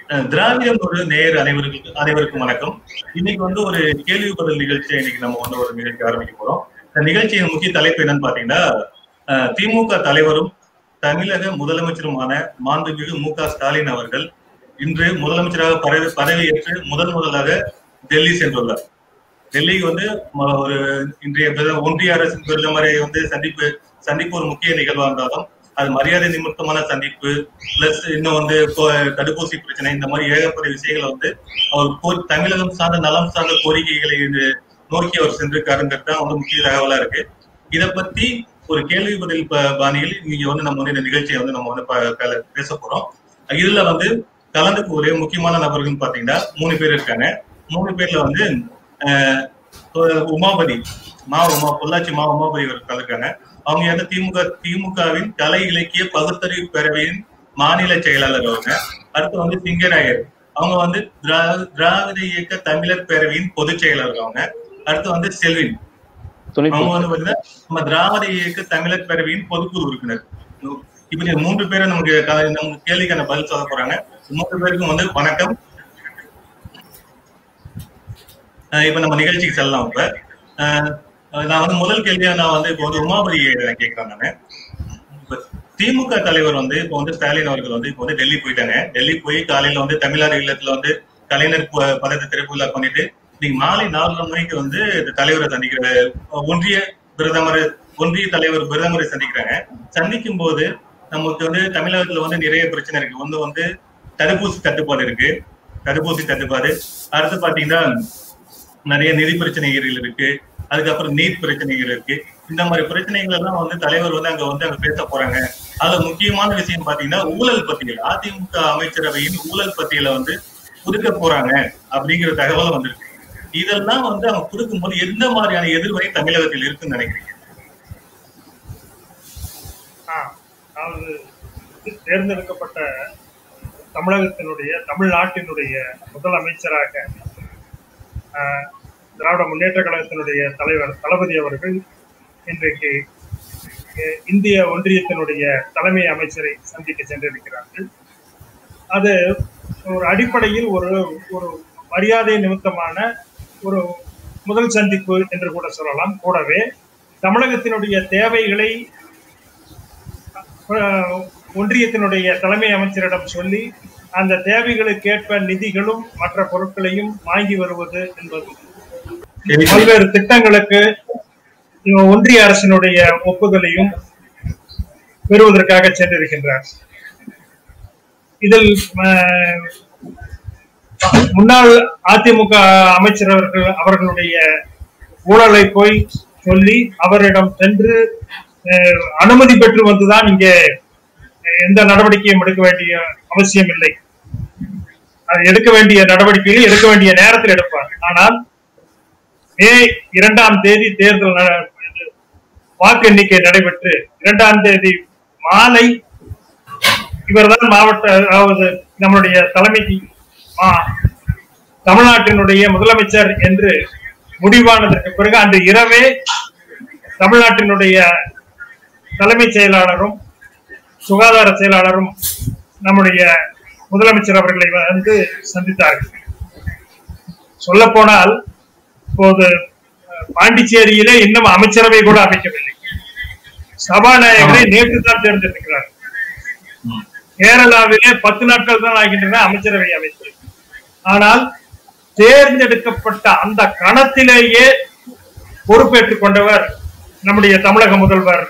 அஹ் திராவிடம் ஒரு நேர் அனைவருக்கும் அனைவருக்கும் வணக்கம் இன்னைக்கு வந்து ஒரு கேள்வி பதில் நிகழ்ச்சியை இன்னைக்கு நம்ம வந்து ஒரு நிகழ்ச்சி ஆரம்பிக்க போறோம் இந்த நிகழ்ச்சியின் முக்கிய தலைப்பு என்னன்னு பாத்தீங்கன்னா அஹ் திமுக தலைவரும் தமிழக முதலமைச்சருமான மாண்புமிகு மு க ஸ்டாலின் அவர்கள் இன்று முதலமைச்சராக பதவி பதவியேற்று முதல் முதலாக டெல்லி சென்றுள்ளார் டெல்லிக்கு வந்து ம- ஒரு இன்றைய பிரத- ஒன்றிய அரசின் பிரதமரை வந்து சந்திப்பு சந்திப்பு ஒரு முக்கிய நிகழ்வா இருந்தாலும் அது மரியாதை நிமித்தமான சந்திப்பு பிளஸ் இன்னும் வந்து கோ- தடுப்பூசி பிரச்சனை இந்த மாதிரி ஏகப்பட்ட விஷயங்களை வந்து அவர் கோ- தமிழகம் சார்ந்த நலம் சார்ந்த கோரிக்கைகளை இது நோக்கி அவர் சென்றிருக்காருங்கிறது தான் வந்து முக்கிய தகவலா இருக்கு இத பத்தி ஒரு கேள்வி பதில் ப- பாணியில் நீங்க வந்து நம்ம வந்து இந்த நிகழ்ச்சியை வந்து நம்ம வந்து ப- ப- பேச போறோம் இதுல வந்து கலந்துக்கு ஒரே முக்கியமான நபர்கள்னு பாத்தீங்கன்னா மூணு பேர் இருக்காங்க மூணு பேர்ல வந்து அஹ், ஒரு உமாபதி மா உமா பொள்ளாச்சி மா உமாபதி அவர் கலந்துருக்காங்க அவங்க வந்து திமுக திமுகவின் கலை இலக்கிய பகுத்தறிவு பேரவையின் மாநில செயலாளர் அவங்க அடுத்து வந்து சிங்கராயர் அவங்க வந்து திரா- திராவிட இயக்க தமிழர் பேரவையின் பொதுச் செயலாளர் அவங்க அடுத்து வந்து செல்வின் துணை அவங்க வந்து பாத்தீங்கன்னா நம்ம திராவிட இயக்க தமிழர் பேரவையின் பொதுக்குழு உறுப்பினர் இப்ப இந்த மூன்று பேரை நமக்கு க- நமக்கு கேள்விக்கான பதில் சொல்ல போறாங்க மூன்று பேருக்கும் வந்து வணக்கம் அஹ் இப்ப நம்ம நிகழ்ச்சிக்கு செல்லலாம் இப்ப அஹ் நான் வந்து முதல் கேள்வியா நான் வந்து இப்போ வந்து உமாபதி கேட்கிறேன் நானு இப்ப திமுக தலைவர் வந்து இப்போ வந்து ஸ்டாலின் அவர்கள் வந்து இப்போ வந்து டெல்லி போயிட்டாங்க டெல்லி போய் காலையில வந்து தமிழ்நாடு இல்லத்துல வந்து கலைஞர் ப- பதத்தை திறப்பு விழா பண்ணிட்டு இன்னைக்கு மாலை நாலரை மணிக்கு வந்து இந்த தலைவரை சந்திக்கிற அஹ், ஒன்றிய பிரதமர் ஒன்றிய தலைவர் பிரதமரை சந்திக்கிறாங்க சந்திக்கும் போது நமக்கு வந்து தமிழகத்துல வந்து நிறைய பிரச்சனை இருக்கு ஒண்ணு வந்து தடுப்பூசி தட்டுப்பாடு இருக்கு தடுப்பூசி தட்டுப்பாடு அடுத்து பாத்தீங்கன்னா நிறைய நிதி பிரச்சனைகள் இருக்கு அதுக்கப்புறம் நீட் பிரச்சனைகள் இருக்கு இந்த மாதிரி பிரச்சனைகள் எல்லாம் வந்து தலைவர் வந்து அங்க வந்து அங்க பேச போறாங்க அதுல முக்கியமான விஷயம் பாத்தீங்கன்னா ஊழல் பட்டியல் அதிமுக அமைச்சரவையின் ஊழல் பட்டியலை வந்து புதுக்க போறாங்க அப்படிங்கிற தகவல் வந்திருக்கு இதெல்லாம் வந்து அவங்க கொடுக்கும்போது எந்த மாதிரியான எதிர்வரை தமிழகத்தில் இருக்குன்னு நினைக்கிறீங்க ஆ, அதாவது தேர்ந்தெடுக்கப்பட்ட தமிழகத்தினுடைய தமிழ்நாட்டினுடைய முதலமைச்சராக ஆ, திராவிட முன்னேற்ற கழகத்தினுடைய தலைவர் தளபதி அவர்கள் இன்றைக்கு அ, இந்திய ஒன்றியத்தினுடைய தலைமை அமைச்சரை சந்திக்க சென்றிருக்கிறார்கள் அது ஒரு அடிப்படையில் ஒரு ஒரு மரியாதை நிமித்தமான ஒரு முதல் சந்திப்பு என்று கூட சொல்லலாம் கூடவே தமிழகத்தினுடைய தேவைகளை அஹ், ஒன்றியத்தினுடைய தலைமை அமைச்சரிடம் சொல்லி அந்த தேவைகளுக்கேற்ப நிதிகளும் மற்ற பொருட்களையும் வாங்கி வருவது என்பது பல்வேறு திட்டங்களுக்கு இவ- ஒன்றிய அரசினுடைய ஒப்புதலையும் பெறுவதற்காக சென்றிருக்கின்றார் இதில் அஹ், முன்னாள் அதிமுக அமைச்சர் அவர்கள் அவர்களுடைய ஊழலை போய் சொல்லி அவரிடம் சென்று அஹ், அனுமதி பெற்று வந்துதான் இங்கே அஹ், எந்த நடவடிக்கையும் எடுக்க வேண்டிய அவசியம் இல்லை அது எடுக்க வேண்டிய நடவடிக்கைகளை எடுக்க வேண்டிய நேரத்தில் எடுப்பார் ஆனால் மே இரண்டாம் தேதி தேர்தல் நட- வாக்கு எண்ணிக்கை நடைபெற்று இரண்டாம் தேதி மாலை இவர்தான் மாவட்ட அதாவது நம்மளுடைய தலைமைக்கு மா- தமிழ்நாட்டினுடைய முதலமைச்சர் என்று முடிவானதற்கு பிறகு அன்று இரவே தமிழ்நாட்டினுடைய தலைமைச் செயலாளரும் சுகாதார செயலாளரும் நம்முடைய முதலமைச்சர் அவர்களை வந்து சந்தித்தார்கள் சொல்ல போனால் இப்போது அஹ், பாண்டிச்சேரியிலே இன்னும் அமைச்சரவை கூட அமைக்கவில்லை சபாநாயகரை நேற்று தான் தேர்ந்தெடுக்கிறார் கேரளாவிலே பத்து நாட்கள் தான் ஆகின்றன அமைச்சரவை அமைப்பு ஆனால் தேர்ந்தெடுக்கப்பட்ட அந்த கணத்திலேயே பொறுப்பேற்றுக் கொண்டவர் நம்முடைய தமிழக முதல்வர்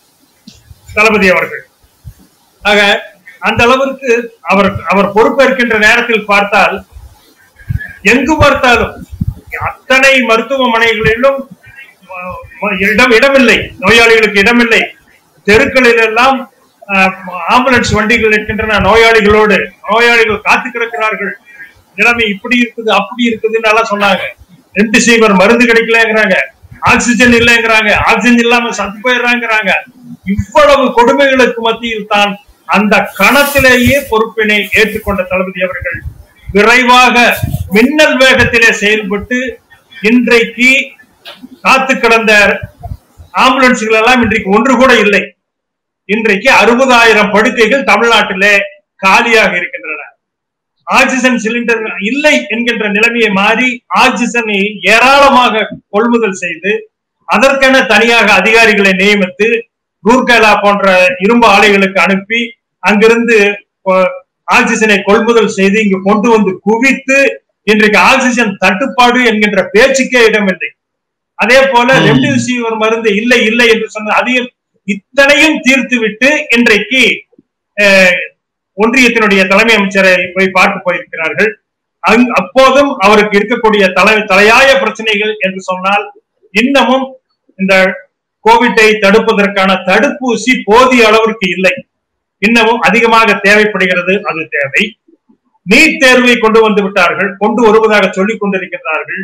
தளபதி அவர்கள் ஆக அந்த அளவிற்கு அவர் அவர் பொறுப்பேற்கின்ற நேரத்தில் பார்த்தால் எங்கு பார்த்தாலும் அத்தனை மருத்துவமனைகளிலும் அஹ், இடம் இடமில்லை நோயாளிகளுக்கு இடமில்லை தெருக்களில் எல்லாம் அஹ், ஆம்புலன்ஸ் வண்டிகள் இருக்கின்றன நோயாளிகளோடு நோயாளிகள் காத்து கிடக்கிறார்கள் நிலைமை இப்படி இருக்குது அப்படி இருக்குதுன்னு எல்லாம் சொன்னாங்க ரெம்டிசிவர் மருந்து கிடைக்கலங்கிறாங்க ஆக்சிஜன் இல்லைங்கிறாங்க ஆக்சிஜன் இல்லாம சத்து போயிடுறாங்கிறாங்க இவ்வளவு கொடுமைகளுக்கு மத்தியில் தான் அந்த கணத்திலேயே பொறுப்பினை ஏற்றுக்கொண்ட தளபதி அவர்கள் விரைவாக மின்னல் வேகத்திலே செயல்பட்டு இன்றைக்கு காத்து கிடந்த ஆம்புலன்ஸ்கள் எல்லாம் இன்றைக்கு ஒன்று கூட இல்லை இன்றைக்கு அறுபதாயிரம் படுக்கைகள் தமிழ்நாட்டிலே காலியாக இருக்கின்றன ஆக்சிஜன் சிலிண்டர் இல்லை என்கின்ற நிலைமையை மாறி ஆக்சிஜனை ஏராளமாக கொள்முதல் செய்து அதற்கென தனியாக அதிகாரிகளை நியமித்து ரூர்கேலா போன்ற இரும்பு ஆலைகளுக்கு அனுப்பி அங்கிருந்து கொ- ஆக்சிஜனை கொள்முதல் செய்து இங்கு கொண்டு வந்து குவித்து இன்றைக்கு ஆக்சிஜன் தட்டுப்பாடு என்கின்ற பேச்சுக்கே இடமில்லை அதே போல ம். ரெம்டெசிவிர் மருந்து இல்லை இல்லை என்று சொன்ன அதையும் இத்தனையும் தீர்த்து விட்டு இன்றைக்கு அஹ், ஒன்றியத்தினுடைய தலைமை அமைச்சரை போய் பார்க்க போயிருக்கிறார்கள் அங்- அப்போதும் அவருக்கு இருக்கக்கூடிய தலை தலையாய பிரச்சனைகள் என்று சொன்னால் இன்னமும் இந்த கோவிட்டை தடுப்பதற்கான தடுப்பூசி போதிய அளவிற்கு இல்லை இன்னமும் அதிகமாக தேவைப்படுகிறது அது தேவை நீட் தேர்வை கொண்டு வந்து விட்டார்கள் கொண்டு வருவதாக சொல்லிக் கொண்டிருக்கிறார்கள்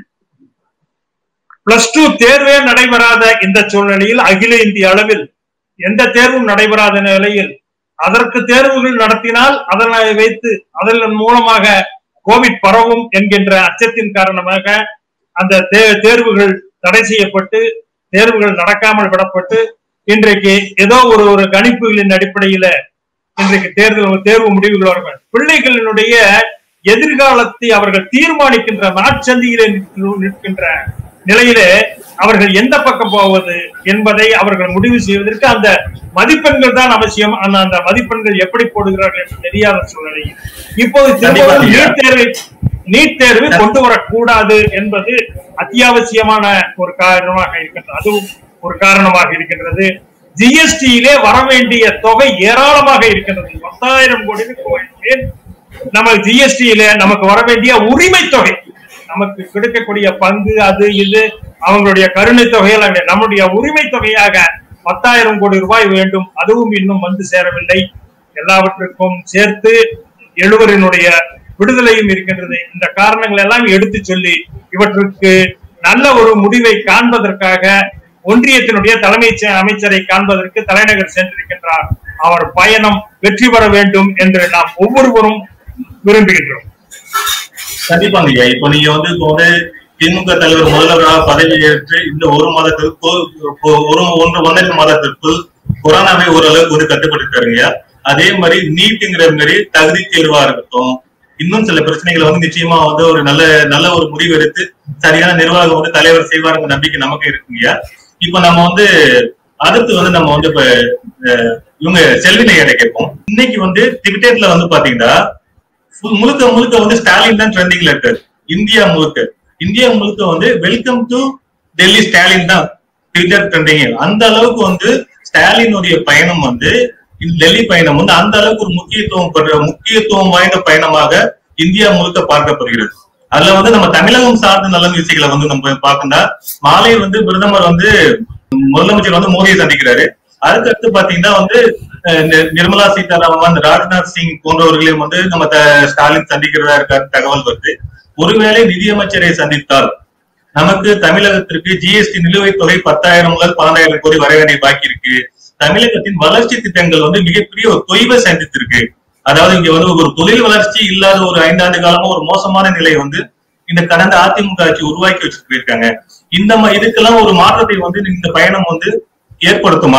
பிளஸ் டூ தேர்வே நடைபெறாத இந்த சூழ்நிலையில் அகில இந்திய அளவில் எந்த தேர்வும் நடைபெறாத நிலையில் அதற்கு தேர்வுகள் நடத்தினால் அதனை வைத்து அதன் மூலமாக கோவிட் பரவும் என்கின்ற அச்சத்தின் காரணமாக அந்த தே- தேர்வுகள் தடை செய்யப்பட்டு தேர்வுகள் நடக்காமல் விடப்பட்டு இன்றைக்கு ஏதோ ஒரு ஒரு கணிப்புகளின் அடிப்படையில இன்றைக்கு தேர்தல் தேர்வு முடிவுகள் வரும் பிள்ளைகளினுடைய எதிர்காலத்தை அவர்கள் தீர்மானிக்கின்ற நாட்சந்தியிலே நிற்கிற- நிற்கின்ற நிலையிலே அவர்கள் எந்த பக்கம் போவது என்பதை அவர்கள் முடிவு செய்வதற்கு அந்த மதிப்பெண்கள் தான் அவசியம் ஆனா அந்த மதிப்பெண்கள் எப்படி போடுகிறார்கள் என்று தெரியாத சூழ்நிலையில் இப்போது திரும்பவும் கண்டிப்பா. நீட் தேர்வை நீட் தேர்வு கொண்டு வரக்கூடாது என்பது அத்தியாவசியமான ஒரு காரணமாக இருக்கின்றது அதுவும் ஒரு காரணமாக இருக்கின்றது ஜிஎஸ்டியிலே வர வேண்டிய தொகை ஏராளமாக இருக்கின்றது பத்தாயிரம் கோடி ரூபாய் நம்ம ஜிஎஸ்டியில நமக்கு வர வேண்டிய உரிமை தொகை நமக்கு கிடைக்கக்கூடிய பங்கு அது இது அவங்களுடைய கருணை தொகையில் அங்கே நம்முடைய உரிமை தொகையாக பத்தாயிரம் கோடி ரூபாய் வேண்டும் அதுவும் இன்னும் வந்து சேரவில்லை எல்லாவற்றுக்கும் சேர்த்து எழுவரினுடைய விடுதலையும் இருக்கின்றது இந்த காரணங்கள் எல்லாம் எடுத்து சொல்லி இவற்றுக்கு நல்ல ஒரு முடிவை காண்பதற்காக ஒன்றியத்தினுடைய தலைமை செ- அமைச்சரை காண்பதற்கு தலைநகர் சென்றிருக்கின்றார் அவர் பயணம் வெற்றி பெற வேண்டும் என்று நாம் ஒவ்வொருவரும் விரும்புகின்றோம் கண்டிப்பாங்க ஐயா இப்போ நீங்க வந்து இப்போ வந்து திமுக தலைவர் முதல்வராக பதவி ஏற்று இந்த ஒரு மாதத்திற்குள் ஒ- ஒரு ஒன்று ஒன்றரை மாதத்திற்குள் கொரோனாவை ஓரளவுக்கு வந்து கட்டுப்படுத்தாருங்க ஐயா அதே மாதிரி நீட்டுங்கிற மாதிரி தகுதி தேர்வா இருக்கட்டும் இன்னும் சில பிரச்சனைகளை வந்து நிச்சயமா வந்து ஒரு நல்ல நல்ல ஒரு முடிவு எடுத்து சரியான நிர்வாகம் வந்து தலைவர் செய்வாருங்க நம்பிக்கை நமக்கு இருக்குங்கய்யா இப்ப நம்ம வந்து அடுத்து வந்து நம்ம வந்து இப்ப அஹ், இவங்க செல்வினை எடை கேட்போம் இன்னைக்கு வந்து டிவிட்டர்ல வந்து பாத்தீங்கன்னா full- முழுக்க முழுக்க வந்து ஸ்டாலின் தான் ட்ரெண்டிங்ல இருக்காரு இந்தியா முழுக்க இந்தியா முழுக்க வந்து வெல்கம் டு டெல்லி ஸ்டாலின் தான் ட்விட்டர் ட்ரெண்டிங் அந்த அளவுக்கு வந்து ஸ்டாலினுடைய பயணம் வந்து இந்த டெல்லி பயணம் வந்து அந்த அளவுக்கு ஒரு முக்கியத்துவம் பெற்ற முக்கியத்துவம் வாய்ந்த பயணமாக இந்தியா முழுக்க பார்க்கப்படுகிறது அதுல வந்து நம்ம தமிழகம் சார்ந்த நல விஷயங்களை வந்து நம்ம பார்க்கணும்னா மாலை வந்து பிரதமர் வந்து முதலமைச்சர் வந்து மோடியை சந்திக்கிறாரு அதுக்கடுத்து பாத்தீங்கன்னா வந்து அஹ், நி- நிர்மலா சீதாராமன் ராஜ்நாத் சிங் போன்றவர்களையும் வந்து நம்ம த- ஸ்டாலின் சந்திக்கிறதா இருக்க தகவல் வருது ஒருவேளை நிதியமைச்சரை சந்தித்தால் நமக்கு தமிழகத்திற்கு ஜிஎஸ்டி நிலுவைத் தொகை பத்தாயிரம் முதல் பன்னெண்டாயிரம் கோடி வர வேண்டிய பாக்கி இருக்கு தமிழகத்தின் வளர்ச்சி திட்டங்கள் வந்து மிகப்பெரிய ஒரு தொய்வை சந்தித்திருக்கு அதாவது இங்க வந்து ஒரு தொழில் வளர்ச்சி இல்லாத ஒரு ஐந்தாண்டு காலமா ஒரு மோசமான நிலை வந்து இந்த கடந்த அதிமுக ஆட்சி உருவாக்கி வச்சுட்டு போயிருக்காங்க இந்த மா- இதுக்கெல்லாம் ஒரு மாற்றத்தை வந்து இந்த பயணம் வந்து ஏற்படுத்துமா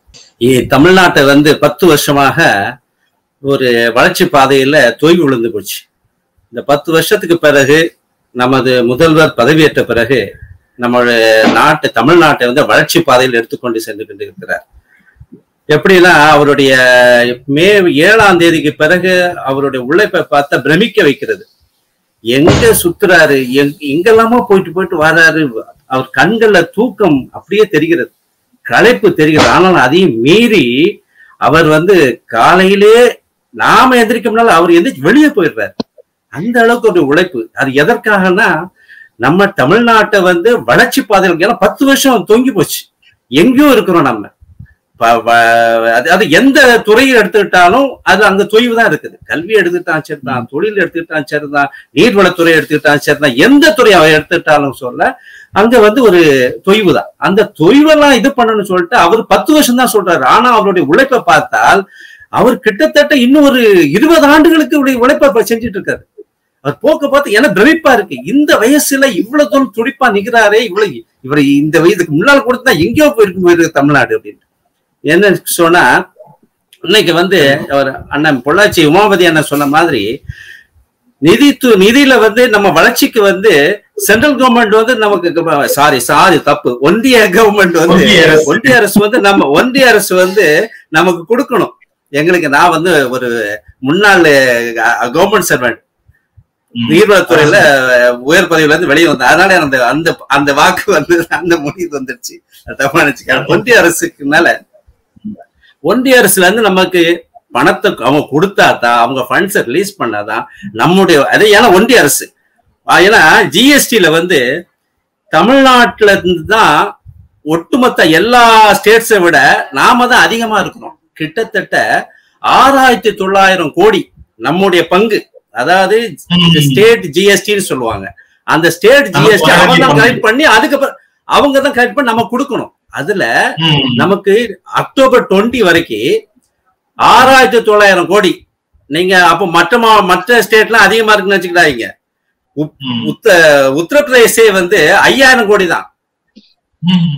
இ- தமிழ்நாட்டை வந்து பத்து வருஷமாக ஒரு வளர்ச்சி பாதையில தொய்வு விழுந்து போச்சு இந்த பத்து வருஷத்துக்கு பிறகு நமது முதல்வர் பதவியேற்ற பிறகு நம்மளுடைய நாட்டை தமிழ்நாட்டை வந்து வளர்ச்சி பாதையில் எடுத்துக்கொண்டு சென்று கொண்டிருக்கிறார் எப்படின்னா அவருடைய மே ஏழாம் தேதிக்கு பிறகு அவருடைய உழைப்பை பார்த்தா பிரமிக்க வைக்கிறது எங்க சுத்துறாரு எங் எங்கெல்லாமோ போயிட்டு போயிட்டு வராரு அவர் கண்கள்ல தூக்கம் அப்படியே தெரிகிறது களைப்பு தெரிகிறது ஆனால் அதையும் மீறி அவர் வந்து காலையிலே நாம எந்திரிக்கோம்னால அவர் எந்திரிச்சு வெளியே போயிடுறாரு அந்த அளவுக்கு ஒரு உழைப்பு அது எதற்காகனா நம்ம தமிழ்நாட்டை வந்து வளர்ச்சி பாதையில் ஏன்னா பத்து வருஷம் தொங்கி போச்சு எங்கேயோ இருக்கிறோம் நம்ம ப- வ- அது அது எந்த துறையை எடுத்துக்கிட்டாலும் அது அங்க தொய்வு தான் இருக்குது கல்வி எடுத்துக்கிட்டாலும் சரிதான் தொழில் எடுத்துக்கிட்டாலும் சரிதான் நீர்வளத்துறை எடுத்துக்கிட்டாலும் சரிதான் எந்த துறையை அவர் எடுத்துக்கிட்டாலும் சொல்ல அங்க வந்து ஒரு தொய்வு தான் அந்த தொய்வெல்லாம் இது பண்ணணும்னு சொல்லிட்டு அவர் பத்து வருஷம் தான் சொல்றாரு ஆனா அவருடைய உழைப்பை பார்த்தால் அவர் கிட்டத்தட்ட இன்னும் ஒரு இருபது ஆண்டுகளுக்கு உடைய உழைப்பை இப்ப செஞ்சுட்டு இருக்காரு அவர் போக்க பார்த்து எனக்கு பிரமிப்பா இருக்கு இந்த வயசுல இவ்வளவு தூரம் துடிப்பா நிக்கிறாரே இவ்வளவு இவரை இந்த வயதுக்கு முன்னால் கொடுத்தா எங்கேயோ போயிருக்கும் போயிருக்கு தமிழ்நாடு அப்படின்னு என்ன சொன்னா இன்னைக்கு வந்து அவர் அண்ணன் பொள்ளாச்சி உமாபதி அண்ணன் சொன்ன மாதிரி நிதி து- நிதியில வந்து நம்ம வளர்ச்சிக்கு வந்து சென்ட்ரல் கவர்மெண்ட் வந்து நமக்கு சாரி சாரி தப்பு ஒன்றிய கவர்மெண்ட் வந்து ஒன்றிய அரசு. ஒன்றிய அரசு வந்து நம்ம ஒன்றிய அரசு வந்து நமக்கு கொடுக்கணும் எங்களுக்கு நான் வந்து ஒரு முன்னாள் கவர்மெண்ட் சர்வெண்ட் ம். நீர்வளத்துறையில அஹ், உயர் பதவியில இருந்து வெளியே வந்தேன் அதனால அந்த அந்த அந்த வாக்கு வந்து அந்த முடிவு வந்துருச்சு அது தப்பா நினைச்சுக்க ஒன்றிய அரசுக்குனால ஒன்றிய அரசுல இருந்து நமக்கு பணத்தை அவங்க கொடுத்தாதான் அவங்க ஃபண்ட்ஸை ரிலீஸ் பண்ணாதான் நம்முடைய அது ஏன்னா ஒன்றிய அரசு ஆ, ஏன்னா ஜிஎஸ்டில வந்து தமிழ்நாட்டுல இருந்து தான் ஒட்டுமொத்த எல்லா ஸ்டேட்ஸை விட நாம தான் அதிகமா இருக்கிறோம் கிட்டத்தட்ட ஆறாயிரத்தி தொள்ளாயிரம் கோடி நம்முடைய பங்கு அதாவது ம். ஸ்டேட் ஜிஎஸ்டின்னு சொல்லுவாங்க அந்த ஸ்டேட் நம்ம ஜிஎஸ்டி அவங்க தான் பங்கு. கலெக்ட் பண்ணி அதுக்கப்புறம் அவங்க தான் கலெக்ட் பண்ணி நம்ம கொடுக்கணும் அதுல ம். நமக்கு அக்டோபர் டுவெண்ட்டி வரைக்கும் ஆறாயிரத்தி தொள்ளாயிரம் கோடி நீங்க அப்போ மற்ற மா- மற்ற ஸ்டேட்லாம் அதிகமா இருக்குன்னு வச்சுக்கிடாதீங்க ம். உத்த உத்தரப்பிரதேசே வந்து ஐயாயிரம் கோடி தான் ம்.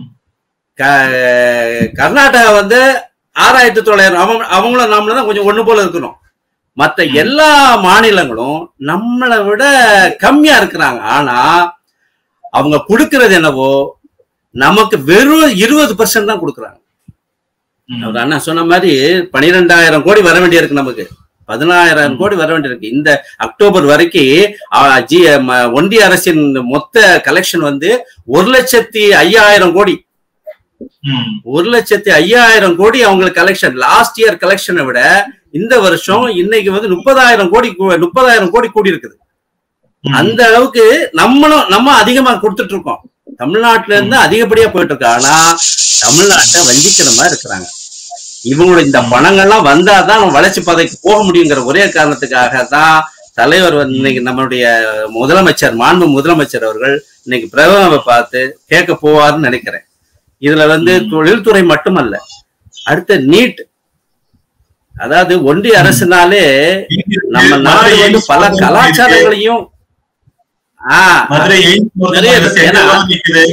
க- கர்நாடகா வந்து ஆறாயிரத்தி தொள்ளாயிரம் அவங்க அவங்களும் நம்மள தான் கொஞ்சம் ஒண்ணு போல இருக்கணும் மற்ற எல்லா மாநிலங்களும் நம்மளை விட கம்மியா இருக்கிறாங்க ஆனா அவங்க கொடுக்கறது என்னவோ நமக்கு வெறும் இருபது பர்சன்ட் தான் கொடுக்குறாங்க ம். அவர் அண்ணா சொன்ன மாதிரி பனிரெண்டாயிரம் கோடி வர வேண்டியிருக்கு நமக்கு பதினாயிரம் கோடி வர வேண்டியிருக்கு இந்த அக்டோபர் வரைக்கும் ஆ, ஜி ம- ஒன்றிய அரசின் மொத்த கலெக்ஷன் வந்து ஒரு லட்சத்தி ஐயாயிரம் கோடி ம். ஒரு லட்சத்தி ஐயாயிரம் கோடி அவங்களுக்கு கலெக்ஷன் லாஸ்ட் இயர் கலெக்ஷனை விட இந்த வருஷம் இன்னைக்கு வந்து முப்பதாயிரம் கோடி கூ- முப்பதாயிரம் கோடி கூடி இருக்குது ம். அந்த அளவுக்கு நம்மளும் நம்ம அதிகமா கொடுத்துட்டு இருக்கோம் தமிழ்நாட்டுல இருந்து அதிகப்படியா போயிட்டு இருக்கு ஆனா தமிழ்நாட்டை வஞ்சிக்கிற மாதிரி இருக்கிறாங்க இவங்களோட இந்த பணங்கள்லாம் வந்தாதான் நம்ம வளர்ச்சி பாதைக்கு போக முடியுங்கிற ஒரே காரணத்துக்காக தான் தலைவர் வந்து இன்னைக்கு நம்மளுடைய முதலமைச்சர் மாண்பு முதலமைச்சர் அவர்கள் இன்னைக்கு பிரதமரை பார்த்து கேட்க போவார்னு நினைக்கிறேன் இதுல வந்து ம். தொழில்துறை மட்டுமல்ல அடுத்த நீட் அதாவது ஒன்றிய அரசுனாலே நம்ம நாடு மதுரை வந்து பல எய்ம்ஸ் கலாச்சாரங்களையும் ஆஹ் மதுரை எய்ம்ஸ் ஒரு நிறைய அரசு இருக்கு. ஏன்னா- எங்கெல்லாம் நிக்குது?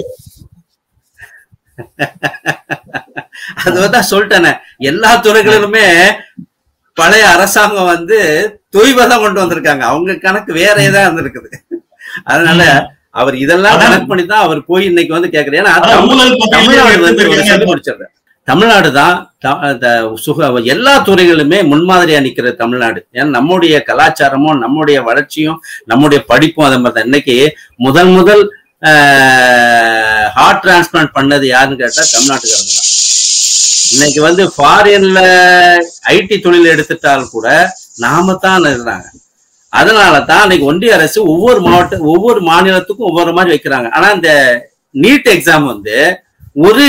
அது வந்து சொல்லிட்டேனே எல்லா துறைகளிலுமே பழைய அரசாங்கம் வந்து தொய்வை தான் கொண்டு வந்திருக்காங்க அவங்க கணக்கு வேற ஏதா இருந்திருக்குது அதனால அவர் இதெல்லாம் அதான். கணக்கு பண்ணி தான் அவர் போய் இன்னைக்கு வந்து கேக்குறாரு ஏன்னா ஆனா தமிழ்- ஊழல் பத்தியில தமிழ்நாடு வந்து ஒரு எடுத்துருக்காங்க. சொல்லி முடிச்சிடுறேன் தமிழ்நாடு தான் த- அந்த சுக எல்லா துறைகளிலுமே முன்மாதிரியா நிக்கிற தமிழ்நாடு ஏன்னா நம்முடைய கலாச்சாரமும் நம்முடைய வளர்ச்சியும் நம்முடைய படிப்பும் அதே மாதிரி தான் இன்னைக்கு முதல் முதல் ஹார்ட் டிரான்ஸ்பிளான்ட் பண்ணது யாருன்னு கேட்டா தமிழ்நாட்டுக்காரங்க தான் இன்னைக்கு வந்து ஃபாரின்ல ஐடி தொழில் எடுத்துட்டால் கூட நாம தான் இருக்கிறாங்க அதனால தான் இன்னைக்கு ஒன்றிய அரசு ஒவ்வொரு மாவட்ட ஒவ்வொரு மாநிலத்துக்கும் ஒவ்வொரு மாதிரி வைக்கிறாங்க ஆனா இந்த நீட் எக்ஸாம் வந்து ஒரு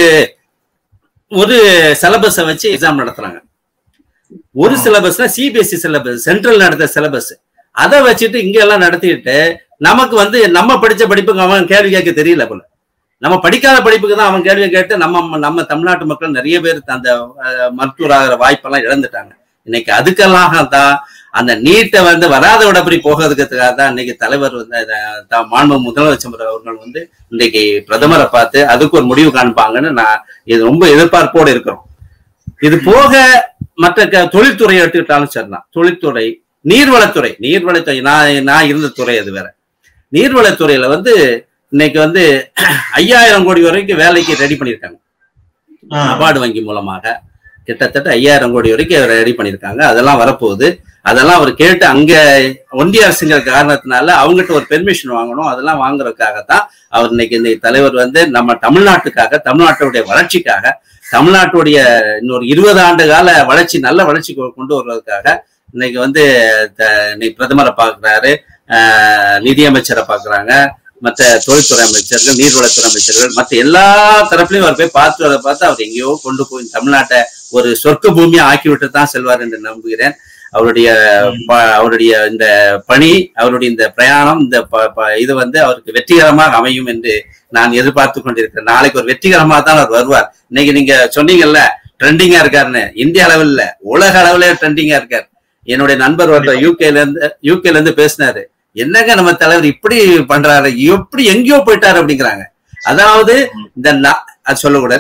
ஒரு சிலபஸை வச்சு எக்ஸாம் நடத்துறாங்க ஒரு சிலபஸ்னா சிபிஎஸ்சி சிலபஸ் சென்ட்ரல் நடத்த சிலபஸ் அதை வச்சுட்டு இங்க எல்லாம் நடத்திட்டு நமக்கு வந்து நம்ம படிச்ச படிப்புக்கு அவன் கேள்வி கேட்க தெரியல போல நம்ம படிக்காத படிப்புக்கு தான் அவன் கேள்வி கேட்டு நம்ம நம்ம தமிழ்நாட்டு மக்கள் நிறைய பேர் அந்த அஹ், மருத்துவர் ஆகிற வாய்ப்பெல்லாம் இழந்துட்டாங்க இன்னைக்கு அதுக்கெல்லாம் தான் அந்த நீட்டை வந்து வராத விடப்படி போகிறதுக்காக தான் இன்னைக்கு தலைவர் வந்து அஹ், த- மாண்பு முதலமைச்சர் அவர்கள் வந்து இன்னைக்கு பிரதமரை பார்த்து அதுக்கு ஒரு முடிவு காண்பாங்கன்னு நான் இது ரொம்ப எதிர்பார்ப்போடு இருக்கிறோம் இது போக மற்ற க- தொழில்துறை எடுத்துக்கிட்டாலும் சரிதான் தொழில்துறை நீர்வளத்துறை நீர்வளத்துறை நான் நான் இருந்த துறை அது வேற நீர்வளத்துறையில வந்து இன்னைக்கு வந்து ஐயாயிரம் கோடி வரைக்கும் வேலைக்கு ரெடி பண்ணியிருக்காங்க ஆ. நபார்டு வங்கி மூலமாக கிட்டத்தட்ட ஐயாயிரம் கோடி வரைக்கும் ரெடி பண்ணியிருக்காங்க அதெல்லாம் வரப்போகுது அதெல்லாம் அவர் கேட்டு அங்க ஒன்றிய அரசுங்கிற காரணத்தினால அவங்ககிட்ட ஒரு பெர்மிஷன் வாங்கணும் அதெல்லாம் வாங்குறதுக்காகத்தான் அவர் இன்னைக்கு இந்த தலைவர் வந்து நம்ம தமிழ்நாட்டுக்காக தமிழ்நாட்டுடைய வளர்ச்சிக்காக தமிழ்நாட்டுடைய இன்னொரு இருபது ஆண்டு கால வளர்ச்சி நல்ல வளர்ச்சி கொ- கொண்டு வருவதற்காக இன்னைக்கு வந்து த- இன்னைக்கு பிரதமரை பார்க்கிறாரு ஆஹ் நிதியமைச்சரை பார்க்கறாங்க மற்ற தொழில்துறை அமைச்சர்கள் நீர்வளத்துறை அமைச்சர்கள் மற்ற எல்லா தரப்புலையும் அவர் போய் பார்த்து அதை பார்த்து அவர் எங்கேயோ கொண்டு போய் தமிழ்நாட்டை ஒரு சொர்க்க பூமியா ஆக்கிவிட்டு தான் செல்வார் என்று நம்புகிறேன் அவருடைய ப- அவருடைய இந்த பணி அவருடைய இந்த பிரயாணம் இந்த ப- ப- இது வந்து அவருக்கு வெற்றிகரமாக அமையும் என்று நான் எதிர்பார்த்து கொண்டிருக்கிறேன் நாளைக்கு ஒரு வெற்றிகரமாக தான் அவர் வருவார் இன்னைக்கு நீங்க சொன்னீங்கல்ல ட்ரெண்டிங்கா இருக்காருன்னு இந்திய அளவில் இல்ல உலக அளவுல ட்ரெண்டிங்கா இருக்கார் என்னுடைய நண்பர் ஒருத்தர் யூகேல இருந்து யூகேல இருந்து பேசினாரு என்னங்க நம்ம தலைவர் இப்படி பண்றாரு எப்படி எங்கேயோ போயிட்டாரு அப்படிங்கிறாங்க அதாவது இந்த நா- அது சொல்லக்கூடாது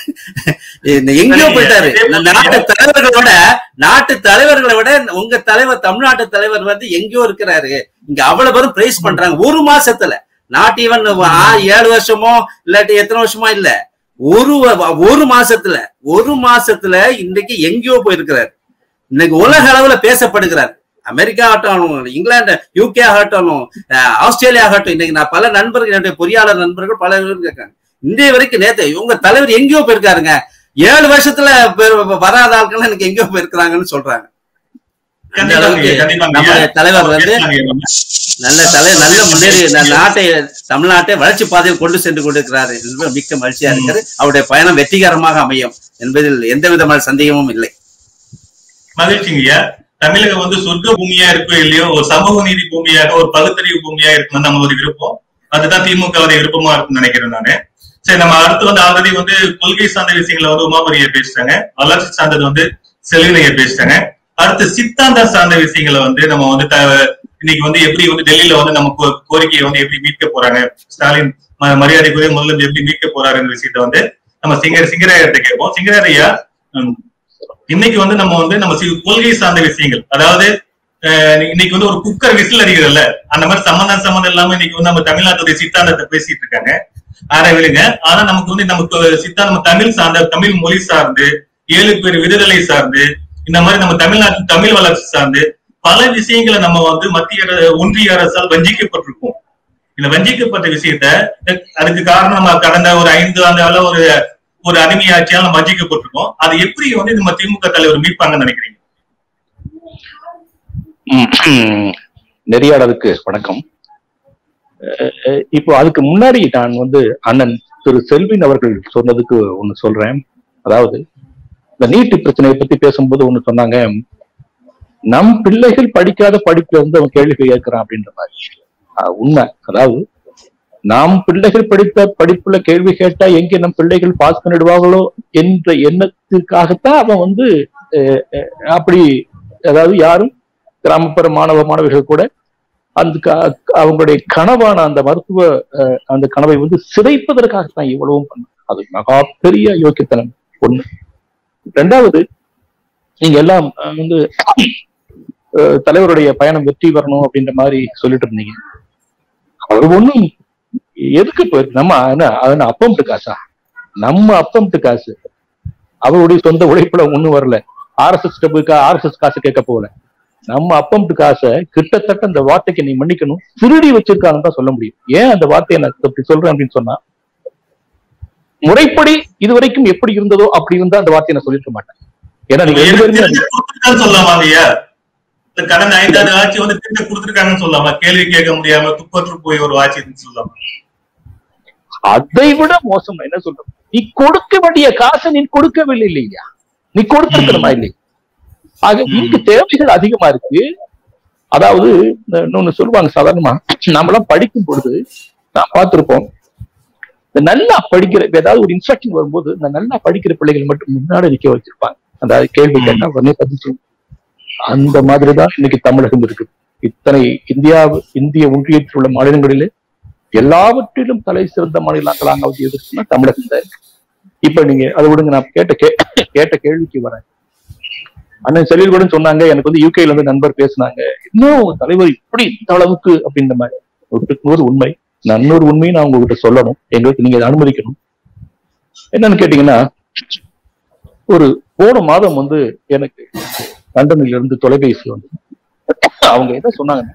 இந்த எங்கேயோ சரிங்க. போயிட்டாரு இதே இந்த போல நாட்டு தலைவர்களோட நாட்டு தலைவர்களை விட உங்க தலைவர் தமிழ்நாட்டு தலைவர் வந்து எங்கேயோ இருக்கிறாரு இங்க அவ்வளவு பேரும் பிரைஸ் பண்றாங்க ஒரு மாசத்துல நாட் ஈவன் ஏழு வருஷமோ இல்லாட்டி எத்தனை வருஷமா இல்ல ஒரு வ- ஒரு மாசத்துல ஒரு மாசத்துல இன்னைக்கு எங்கேயோ போயிருக்கிறார் இன்னைக்கு உலக அளவுல பேசப்படுகிறார் அமெரிக்கா ஆகட்டும் இங்கிலாந்து யூகே ஆகட்டும் அஹ், ஆஸ்திரேலியா ஆகட்டும் இன்னைக்கு நான் பல நண்பர்கள் என்னுடைய பொறியாளர் நண்பர்கள் பல பேர் இருக்காங்க இன்றைய வரைக்கும் நேத்து உங்க தலைவர் எங்கேயோ போயிருக்காருங்க ஏழு வருஷத்துல பெ- வராத ஆட்கள் எனக்கு எங்கேயோ போயிருக்கிறாங்கன்னு சொல்றாங்க அந்த கண்டிப்பாங்க அளவுக்கு கண்டிப்பாங்க நம்முடைய தலைவர் வந்து பேசலாங்க. நல்ல தலை நல்ல முன்னேறி இந்த நாட்டை தமிழ்நாட்டை வளர்ச்சி பாதையில் கொண்டு சென்று கொண்டிருக்கிறார் என்பது மிக்க மகிழ்ச்சியா இருக்கிறது அவருடைய பயணம் வெற்றிகரமாக அமையும் என்பதில் எந்த விதமான சந்தேகமும் இல்லை மகிழ்ச்சிங்கய்யா தமிழகம் வந்து சொர்க்க பூமியா இருக்கோ இல்லையோ ஒரு சமூக நீதி பூமியாக ஒரு பகுத்தறிவு பூமியா இருக்கணும் நம்மளோட விருப்பம் அதுதான் திமுக விருப்பமா இருக்கும்னு நினைக்கிறேன் நானு சரி நம்ம அடுத்து வந்து ஆல்ரெடி வந்து கொள்கை சார்ந்த விஷயங்களை வந்து உமாபரியை பேசிட்டாங்க வளர்ச்சி சார்ந்தது வந்து செல்வினைய பேசிட்டாங்க அடுத்து சித்தாந்தம் சார்ந்த விஷயங்களை வந்து நம்ம வந்து த- இன்னைக்கு வந்து எப்படி வந்து டெல்லியில வந்து நம்ம கோ- கோரிக்கையை வந்து எப்படி மீட்க போறாங்க ஸ்டாலின் ம- மரியாதைக்குரிய முதல்ல எப்படி மீட்க போறாருன்ற விஷயத்த வந்து நம்ம சிங்கர் சிங்கராயர்கிட்ட கேட்போம் சிங்கராரையா இன்னைக்கு வந்து நம்ம வந்து நம்ம சி- கொள்கை சார்ந்த விஷயங்கள் அதாவது அஹ், இன்னைக்கு வந்து ஒரு குக்கர் விசில் அடிக்கிறதுல அந்த மாதிரி சம்மந்தம் சம்மந்தம் இல்லாம இன்னைக்கு வந்து நம்ம தமிழ்நாட்டுடைய சித்தாந்தத்தை பேசிட்டு இருக்காங்க ஆனா விடுங்க ஆனா நமக்கு வந்து நமக்கு சித்தாந்தம் நம்ம தமிழ் சார்ந்த தமிழ் மொழி சார்ந்து ஏழு பேர் விடுதலை சார்ந்து இந்த மாதிரி நம்ம தமிழ்நாட்டு தமிழ் வளர்ச்சி சார்ந்து பல விஷயங்களை நம்ம வந்து மத்திய அர- ஒன்றிய அரசால் வஞ்சிக்கப்பட்டிருக்கோம் இந்த வஞ்சிக்கப்பட்ட விஷயத்த அதுக்கு காரணம் நம்ம கடந்த ஒரு ஐந்து ஆண்டு கால ஒரு ஒரு அடிமையாட்சியால் நம்ம வஞ்சிக்கப்பட்டிருக்கோம் அது எப்படி வந்து நம்ம திமுக தலைவர் மீட்பாங்கன்னு நினைக்கிறீங்க ம், நெறியாளருக்கு வணக்கம் அஹ், அஹ், இப்போ அதுக்கு முன்னாடி நான் வந்து அண்ணன் திரு செல்வின் அவர்கள் சொன்னதுக்கு ஒண்ணு சொல்றேன் அதாவது இந்த நீட்டு பிரச்சனையை பத்தி பேசும்போது ஒண்ணு சொன்னாங்க நம் பிள்ளைகள் படிக்காத படிப்புல வந்து அவன் கேள்வி கேட்கிறான் அப்படின்ற மாதிரி அஹ், உண்மை அதாவது நாம் பிள்ளைகள் படித்த படிப்புல கேள்வி கேட்டா எங்க நம் பிள்ளைகள் பாஸ் பண்ணிடுவாங்களோ என்ற எண்ணத்திற்காகத்தான் அவன் வந்து அஹ், அஹ், அப்படி அதாவது யாரும் கிராமப்புற மாணவ மாணவிகள் கூட அந்த க- அவங்களுடைய கனவான அந்த மருத்துவ அஹ், அந்த கனவை வந்து சிதைப்பதற்காகத்தான் இவ்வளவும் பண்ண அது மகா பெரிய யோக்கியத்தனம் ஒண்ணு ரெண்டாவது நீங்க எல்லாம் அஹ், வந்து அஹ், தலைவருடைய பயணம் வெற்றி வரணும் அப்படின்ற மாதிரி சொல்லிட்டு இருந்தீங்க அவர் ஒண்ணும் எதுக்கு போயிருக்கு நம்ம என்ன அது அப்பம்ட்டு காசா நம்ம அப்பம்ட்டு காசு அவருடைய சொந்த உழைப்புல ஒண்ணும் வரல ஆர்எஸ்எஸ் போய் ஆர்எஸ்எஸ் காசு கேட்க போகல நம்ம அப்பம்ட்டு காசை கிட்டத்தட்ட அந்த வார்த்தைக்கு நீ மன்னிக்கணும் திருடி வச்சிருக்காங்கன்னு தான் சொல்ல முடியும் ஏன் அந்த வார்த்தையை நான் இப்படி சொல்றேன் அப்படின்னு சொன்னா முறைப்படி இதுவரைக்கும் எப்படி இருந்ததோ அப்படி இருந்தா அந்த வார்த்தையை நான் சொல்லிருக்க மாட்டேன் ஏன்னா நீங்க ரெண்டு பேருமே அது- கொடுத்துருக்கான்னு சொல்லலாமா ஐயா இந்த கடந்த ஐந்தாண்டு ஆட்சி வந்து திட்ட கொடுத்துருக்காங்கன்னு சொல்லலாமா கேள்வி கேட்க முடியாம துப்பற்று போய் ஒரு ஆட்சி சொல்லலாமா அதை விட மோசம் என்ன சொல்றேன் நீ கொடுக்க வேண்டிய காசை நீ கொடுக்கவில்லை இல்லையா நீ கொடுத்திருக்கணுமா இல்லை ஆக இங்கு தேவைகள் அதிகமா இருக்கு அதாவது இந்த இன்னொன்னு சொல்லுவாங்க சாதாரணமா நாமெல்லாம் படிக்கும் பொழுது நான் பார்த்திருப்போம் இந்த நல்லா படிக்கிற இப்ப ஏதாவது ஒரு இன்ஸ்ட்ரக்ஷன் வரும்போது இந்த நல்லா படிக்கிற பிள்ளைகள் மட்டும் முன்னாடி நிக்க வச்சிருப்பாங்க அதாவது கேள்வி கேட்டா உடனே பதில் சொல்லும். அந்த மாதிரிதான் இன்னைக்கு தமிழகம் இருக்கு இத்தனை இந்தியா இந்திய ஒன்றியத்தில் உள்ள மாநிலங்களிலே எல்லாவற்றிலும் தலை சிறந்த மாநிலங்களாக எதுக்குன்னா தமிழகம் தான் இருக்கு இப்ப நீங்க அதை விடுங்க நான் கேட்ட கே கேட்ட கேள்விக்கு வரேன் அண்ணன் செல்வில் கூட சொன்னாங்க எனக்கு வந்து யூகேல இருந்து நண்பர் பேசுனாங்க இன்னும் தலைவர் இப்படி இந்த அளவுக்கு அப்படின்ற மாதிரி நூற்றுக்கு நூறு உண்மை நான் இன்னொரு உண்மையை நான் உங்ககிட்ட சொல்லணும் எங்களுக்கு நீங்க அதை அனுமதிக்கணும் என்னன்னு கேட்டீங்கன்னா ஒரு போன மாதம் வந்து எனக்கு லண்டனில் இருந்து தொலைபேசி வந்து அவங்க என்ன சொன்னாங்க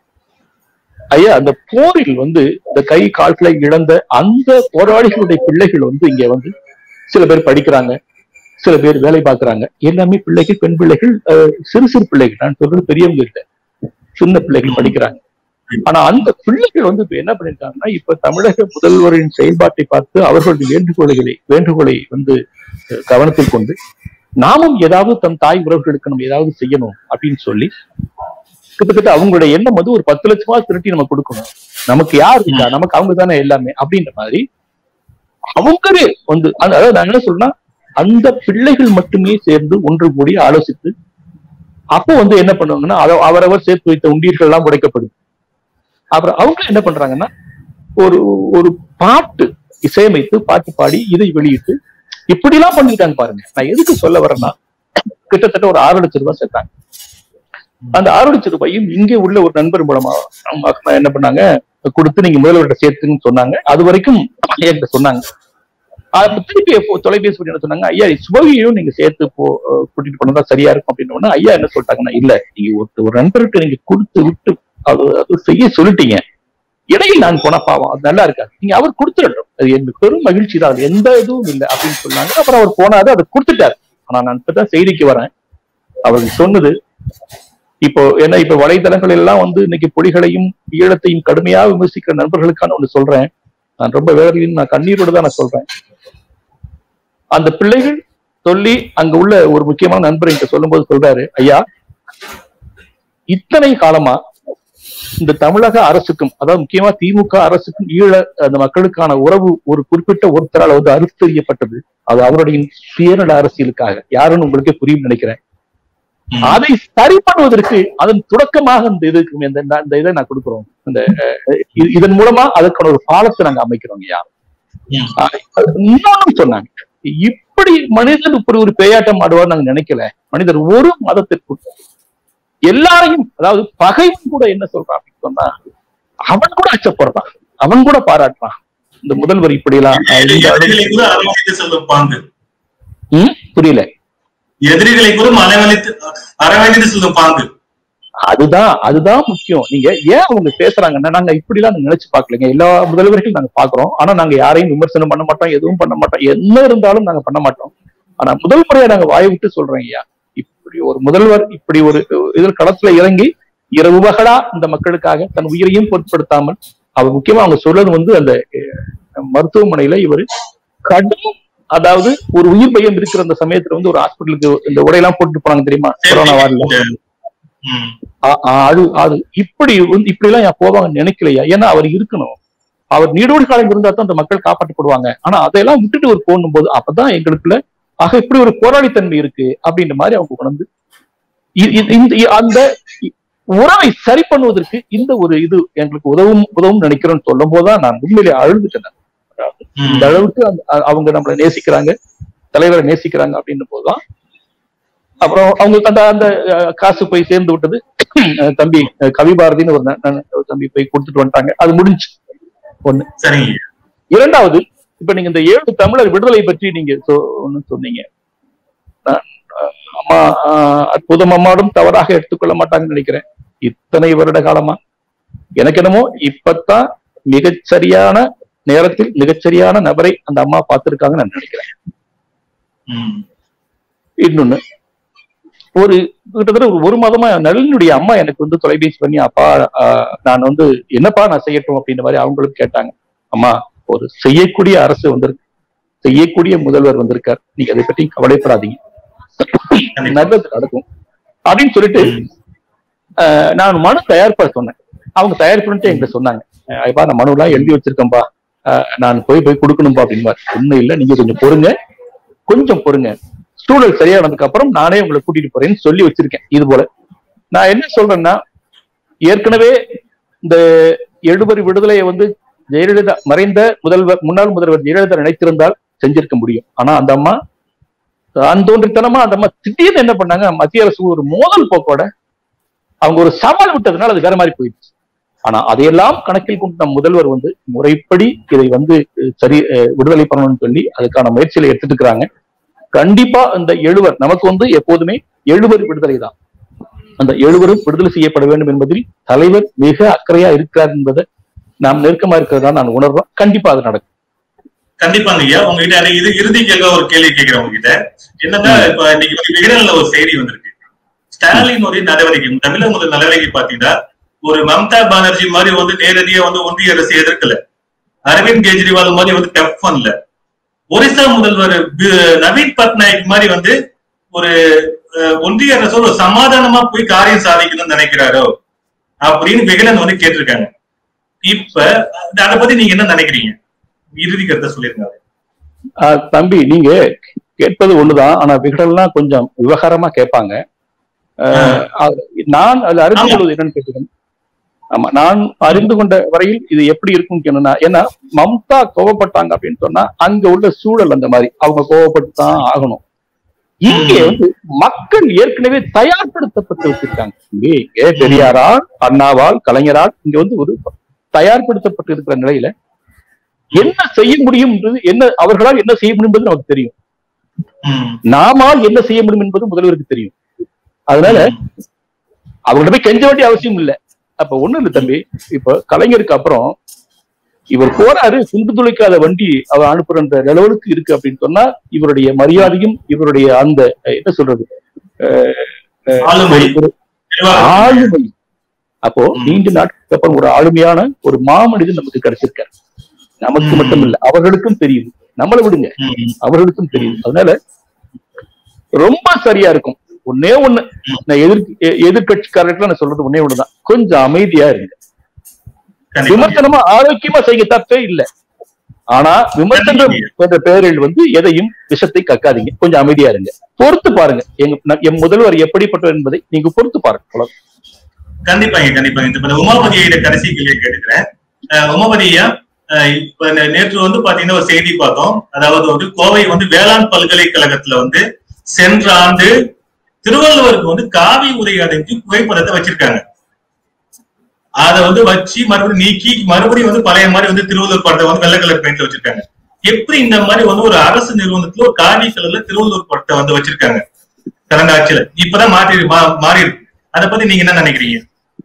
ஐயா அந்த போரில் வந்து இந்த கை கால்களை இழந்த அந்த போராளிகளுடைய பிள்ளைகள் வந்து இங்க வந்து சில பேர் படிக்கிறாங்க சில பேர் வேலை பார்க்கறாங்க எல்லாமே பிள்ளைகள் பெண் பிள்ளைகள் அஹ், சிறு சிறு பிள்ளைகள் நான் சொல்றது பெரியவங்க இல்ல சின்ன பிள்ளைகள் படிக்கிறாங்க ஆனா அந்த பிள்ளைகள் வந்து இப்ப என்ன பண்ணிருக்காங்கன்னா இப்ப தமிழக முதல்வரின் செயல்பாட்டை பார்த்து அவர்களுடைய வேண்டுகோள்களை வேண்டுகோளை வந்து அஹ், கவனத்தில் கொண்டு நாமும் ஏதாவது தம் தாய் உறவுகளுக்கு நம்ம ஏதாவது செய்யணும் அப்படின்னு சொல்லி கிட்டத்தட்ட அவங்களுடைய எண்ணம் வந்து ஒரு பத்து லட்சமா திரட்டி நம்ம கொடுக்கணும் நமக்கு யார் இருக்கா நமக்கு அவங்க தானே எல்லாமே அப்படின்ற மாதிரி அவங்களே வந்து அந்த- அதாவது நான் என்ன சொல்றேன்னா அந்த பிள்ளைகள் மட்டுமே சேர்ந்து ஒன்று கூடி ஆலோசித்து அப்போ வந்து என்ன பண்ணுவாங்கன்னா அத- அவரவர் சேர்த்து வைத்த உண்டீர்கள் எல்லாம் உடைக்கப்படும் அப்புறம் அவங்க என்ன பண்றாங்கன்னா ஒரு ஒரு பாட்டு இசையமைத்து பாட்டு பாடி இதை வெளியிட்டு இப்படி எல்லாம் பண்ணிட்டாங்க பாருங்க நான் எதுக்கு சொல்ல வரேன்னா கிட்டத்தட்ட ஒரு ஆறு லட்சம் ரூபாய் சேர்த்தாங்க அந்த ஆறு லட்சம் ரூபாயும் இங்கே உள்ள ஒரு நண்பர் மூலமா அவங்க என்ன பண்ணாங்க கொடுத்து நீங்க முதல்வர்கிட்ட சேர்த்துன்னு சொன்னாங்க அது வரைக்கும் என்கிட்ட சொன்னாங்க அது திருப்பி எப்போ தொலைபேசி பண்ணி என்ன சொன்னாங்க ஐயா சுபவியையும் நீங்க சேர்த்து போ அஹ் கூட்டிட்டு போனதா சரியா இருக்கும் அப்படின்னு உடனே ஐயா என்ன சொல்லிட்டாங்கன்னா இல்ல நீங்க ஒரு ஒரு நண்பருக்கு நீங்க கொடுத்து விட்டு அது அது செய்ய சொல்லிட்டீங்க இடையில் நான் போனா பாவம் அது நல்லா இருக்காது நீங்க அவர் கொடுத்துடட்டும் அது எனக்கு பெரும் மகிழ்ச்சி தான் அது எந்த இதுவும் இல்லை அப்படின்னு சொன்னாங்க அப்புறம் அவர் போனாரு அதை கொடுத்துட்டாரு ஆனா நான் இப்பதான் செய்திக்கு வரேன் அவருக்கு சொன்னது இப்போ ஏன்னா இப்ப வலைதளங்கள் எல்லாம் வந்து இன்னைக்கு பொடிகளையும் ஈழத்தையும் கடுமையா விமர்சிக்கிற நண்பர்களுக்கான ஒண்ணு சொல்றேன் நான் ரொம்ப வேதனையும் நான் கண்ணீரோடு தான் நான் சொல்றேன் அந்த பிள்ளைகள் சொல்லி அங்க உள்ள ஒரு முக்கியமான நண்பர் என்கிட்ட சொல்லும்போது சொல்றாரு ஐயா இத்தனை காலமா இந்த தமிழக அரசுக்கும் அதாவது முக்கியமா திமுக அரசுக்கும் ஈழ அந்த மக்களுக்கான உறவு ஒரு குறிப்பிட்ட ஒருத்தரால் வந்து அறுத்தறியப்பட்டது அது அவருடைய சுயநல அரசியலுக்காக யாருன்னு உங்களுக்கே புரியும் நினைக்கிறேன் ம். அதை சரி பண்ணுவதற்கு அதன் தொடக்கமாக இந்த இதுக்கு இந்த இந்த இதை நான் கொடுக்குறோம் இந்த அஹ், இது- இதன் மூலமா அதற்கான ஒரு பாலத்தை நாங்க அமைக்கிறோம் ஐயா ம். ஆஹ், இன்னொன்னு சொன்னாங்க இப்படி மனிதன் இப்படி ஒரு பேயாட்டம் ஆடுவார் நாங்க நினைக்கல மனிதர் ஒரு மதத்திற்கு எல்லாரையும் அதாவது பகைவன் கூட என்ன சொல்றான் அப்படின்னு சொன்னா அவன் கூட அச்சப்படுறான் அவன் கூட பாராட்டுறான் இந்த முதல்வர் இப்படி எல்லாம் ஆஹ், இந்த அளவு- எதிரிகளை கூட அரவணைத்து செல்லும் பாங்கு ம்? புரியல எதிரிகளை கூட அரவணைத்து அரவணைத்து செல்லும் பாங்கு அதுதான் அதுதான் முக்கியம் நீங்க ஏன் அவங்க பேசுறாங்கன்னா நாங்க இப்படி எல்லாம் நினைச்சு பாக்கலங்க எல்லா முதல்வர்கள் நாங்க பாக்குறோம் ஆனா நாங்க யாரையும் விமர்சனம் பண்ண மாட்டோம் எதுவும் பண்ண மாட்டோம் என்ன இருந்தாலும் நாங்க பண்ண மாட்டோம் ஆனா முதல் முறையா நாங்க வாய் விட்டு சொல்றோம் ஐயா இப்படி ஒரு முதல்வர் இப்படி ஒரு இதில் களத்துல இறங்கி இரவு பகலா இந்த மக்களுக்காக தன் உயிரையும் பொருட்படுத்தாமல் அவர் முக்கியமா அவங்க சொல்றது வந்து அந்த அஹ், மருத்துவமனையில இவர் கடும் அதாவது ஒரு உயிர் பயம் இருக்கிற அந்த சமயத்துல வந்து ஒரு ஹாஸ்பிட்டலுக்கு இந்த உடையெல்லாம் போட்டு போனாங்க தெரியுமா கொரோனா வார்டுல ம். ஆ- ஆ, அது அது இப்படி வந்து இப்படி எல்லாம் ஏன் போவாங்கன்னு நினைக்கலையா ஏன்னா அவர் இருக்கணும் அவர் நீடோடி காலம் இருந்தா தான் அந்த மக்கள் காப்பாற்றப்படுவாங்க ஆனா அதையெல்லாம் விட்டுட்டு ஒரு போகணும் போது அப்பதான் எங்களுக்குள்ள ஆக இப்படி ஒரு போராளித்தன்மை இருக்கு அப்படின்ற மாதிரி அவங்க உணர்ந்து இ- இ- இந்த இ- அந்த இ- உறவை சரி பண்ணுவதற்கு இந்த ஒரு இது எங்களுக்கு உதவும் உதவும் நினைக்கிறோம்னு சொல்லும் போதுதான் நான் உண்மையிலே அழுதுட்டேன் நான். ம். இந்த அளவுக்கு அந்த அ- அவங்க நம்மளை நேசிக்கிறாங்க தலைவரை நேசிக்கிறாங்க அப்படின்னும் போதுதான் அப்புறம் அவங்களுக்கு அந்த அந்த அஹ், காசு போய் சேர்ந்து விட்டது அஹ், தம்பி அஹ், கவிபாரதின்னு ஒரு ந- ந- ஒரு தம்பி போய் கொடுத்துட்டு வந்துட்டாங்க அது முடிஞ்சு ஒண்ணு சரிங்க இரண்டாவது இப்ப நீங்க இந்த ஏழு தமிழர் விடுதலை பற்றி நீங்க சொ- ஒண்ணு சொன்னீங்க நான், அஹ், அம்மா அஹ், அற்புதம் அம்மாடும் தவறாக எடுத்துக்கொள்ள மாட்டாங்கன்னு நினைக்கிறேன் இத்தனை வருட காலமா எனக்கு என்னமோ இப்பத்தான் மிகச்சரியான நேரத்தில் மிகச்சரியான நபரை அந்த அம்மா பார்த்திருக்காங்கன்னு நான் நினைக்கிறேன் ம். இன்னொன்னு ஒரு கிட்டத்தட்ட ஒரு ஒரு மாதமா நளினுடைய அம்மா எனக்கு வந்து தொலைபேசி பண்ணி அப்பா ஆஹ், நான் வந்து என்னப்பா நான் செய்யட்டும் அப்படின்ற மாதிரி அவங்களும் கேட்டாங்க அம்மா ஒரு செய்யக்கூடிய அரசு வந்திருக்கு செய்யக்கூடிய முதல்வர் வந்திருக்கார் நீங்க அதை பற்றி கவலைப்படாதீங்க நல்லது நடக்கும் அப்படின்னு சொல்லிட்டு ஆஹ், நான் மனு தயார் பண்ண சொன்னேன் அவங்க தயார் பண்ணிட்டு என்கிட்ட சொன்னாங்க அஹ், ஐப்பா நான் மனு எல்லாம் எழுதி வச்சிருக்கேன்பா ஆஹ், நான் போய் போய் கொடுக்கணும்பா அப்படின்னு ஒண்ணும் இல்ல நீங்க கொஞ்சம் பொறுங்க கொஞ்சம் பொறுங்க ஸ்டூடெண்ட் சரியானதுக்கு அப்புறம் நானே உங்களை கூட்டிட்டு போறேன்னு சொல்லி வச்சிருக்கேன் இது போல நான் என்ன சொல்றேன்னா ஏற்கனவே இந்த எழுபது விடுதலையை வந்து ஜெயலலிதா மறைந்த முதல்வர் முன்னாள் முதல்வர் ஜெயலலிதா நினைத்திருந்தால் செஞ்சிருக்க முடியும் ஆனா அந்த அம்மா அந்தோன்றித்தனமா அந்த அம்மா திடீர்னு என்ன பண்ணாங்க மத்திய அரசு ஒரு மோதல் போக்கோட அவங்க ஒரு சவால் விட்டதுனால அது வேற மாதிரி போயிடுச்சு ஆனா அதையெல்லாம் கணக்கில் கொண்டு நம் முதல்வர் வந்து முறைப்படி இதை வந்து அஹ், சரி அஹ், விடுதலை பண்ணணும்னு சொல்லி அதுக்கான முயற்சியில எடுத்துட்டு இருக்கிறாங்க கண்டிப்பா அந்த எழுவர் நமக்கு வந்து எப்போதுமே எழுவர் விடுதலை தான் அந்த எழுவரும் விடுதலை செய்யப்பட வேண்டும் என்பதில் தலைவர் மிக அக்கறையா இருக்கிறார் என்பதை நாம் நெருக்கமா இருக்கிறதா நான் உணர்றோம் கண்டிப்பா அது நடக்கும் கண்டிப்பாங்க ஐயா உங்ககிட்ட எனக்கு இது இறுதி கேள்வி ஒரு கேள்வி கேட்கிறேன் உங்ககிட்ட என்னன்னா இப்ப இன்னைக்கு வந்து விகடன்ல ஒரு செய்தி வந்திருக்கு ஸ்டாலின் ஒரு நடவடிக்கை தமிழக முதல் நடவடிக்கை பாத்தீங்கன்னா ஒரு மம்தா பானர்ஜி மாதிரி வந்து நேரடியா வந்து ஒன்றிய அரசு எதிர்க்கல அரவிந்த் கெஜ்ரிவால் மாதிரி வந்து டஃப் பண்ணல ஒரிசா முதல்வர் பி- நவீன் பட்நாயக் மாதிரி வந்து ஒரு அஹ், ஒன்றிய அரசு ஒரு சமாதானமா போய் காரியம் சாதிக்கணும்னு நினைக்கிறாரோ அப்படின்னு விகடன் வந்து கேட்டிருக்காங்க இப்ப அதை பத்தி நீங்க என்ன நினைக்கிறீங்க இறுதி கருத்தை சொல்லிருக்காங்க ஆஹ் தம்பி நீங்க கேட்பது ஒண்ணுதான் ஆனா விகடன்லாம் கொஞ்சம் விவகாரமா கேட்பாங்க ஆஹ் அது- நான் அதுல அறிந்து ஆமா. கொள்வது என்னன்னு கேட்டீங்கன்னா ஆமா நான் அறிந்து கொண்ட வரையில் இது எப்படி இருக்கும் என்னன்னா ஏன்னா மம்தா கோவப்பட்டாங்க அப்படின்னு சொன்னா அங்க உள்ள சூழல் அந்த மாதிரி அவங்க கோவப்பட்டு தான் ஆகணும் இங்கே வந்து மக்கள் ஏற்கனவே தயார்படுத்தப்பட்டு வச்சிருக்காங்க இங்கே இங்கே பெரியாரால் அண்ணாவால் கலைஞரால் இங்க வந்து ஒரு தயார்படுத்தப்பட்டு இருக்கிற நிலையில என்ன செய்ய முடியும்ன்றது என்ன அவர்களால் என்ன செய்ய முடியும் என்பது நமக்கு தெரியும் ம். நாமால் என்ன செய்ய முடியும் என்பது முதல்வருக்கு தெரியும் அதனால அவங்கள்ட்ட போய் கெஞ்ச வேண்டிய அவசியம் இல்ல அப்ப ஒண்ணு இல்ல தம்பி இப்ப கலைஞருக்கு அப்புறம் இவர் போறாரு குண்டு துளைக்காத வண்டி அவர் அனுப்புற அந்த லெவலுக்கு இருக்கு அப்படின்னு சொன்னா இவருடைய மரியாதையும் இவருடைய அந்த அஹ், என்ன சொல்றது அஹ், ஆளுமை ஒரு நிர்வாகம். ஆளுமை அப்போ ம். நீண்ட நாட்களுக்கு அப்புறம் ஒரு ஆளுமையான ஒரு மாமனிதன் நமக்கு கிடைச்சிருக்காரு நமக்கு ம். மட்டும் இல்ல அவர்களுக்கும் தெரியும் நம்மளை விடுங்க ம். அவர்களுக்கும் தெரியும் அதனால ரொம்ப சரியா இருக்கும் ஒன்னே ஒண்ணு நான் எதிர் எ- எதிர்க்கட்சிக்காரர்களுக்கு நான் சொல்றது ஒன்னே ஒண்ணுதான் கொஞ்சம் அமைதியா இருங்க கண்டிப்பா. விமர்சனமா ஆரோக்கியமா செய்ய தப்பே இல்ல ஆனா விமர்சனம் என்ற பெயரில் வந்து எதையும் விஷத்தை கக்காதீங்க கொஞ்சம் அமைதியா இருங்க பொறுத்து பாருங்க எங்க ந- எம் முதல்வர் எப்படிப்பட்டவர் என்பதை நீங்க பொறுத்து பாருங்க அவ்வளவுதான். கண்டிப்பாங்க கண்டிப்பாங்க இப்ப இந்த உமாபதி ஐயா கடைசி கேள்வியை கேட்டுக்கிறேன் அஹ் உமாபதி ஐயா அஹ் இப்ப நே- நேற்று வந்து பாத்தீங்கன்னா ஒரு செய்தி பார்த்தோம் அதாவது வந்து கோவை வந்து வேளாண் பல்கலைக்கழகத்துல வந்து சென்ற ஆண்டு திருவள்ளுவருக்கு வந்து காவி உரை அடைஞ்சு புகைப்படத்தை வச்சிருக்காங்க அதை வந்து வச்சு மறுபடியும் நீக்கி மறுபடியும் வந்து பழைய மாதிரி வந்து திருவள்ளுவர் படத்தை வந்து வெள்ளை கலர் பெயிண்ட்ல வச்சிருக்காங்க எப்படி இந்த மாதிரி வந்து ஒரு அரசு நிறுவனத்துல ஒரு காவி கலர்ல திருவள்ளுவர் படத்தை வந்து வச்சிருக்காங்க கடந்த ஆட்சியில இப்பதான் மாற்றி மா- மாறி இருக்கு அதை பத்தி நீங்க என்ன நினைக்கிறீங்க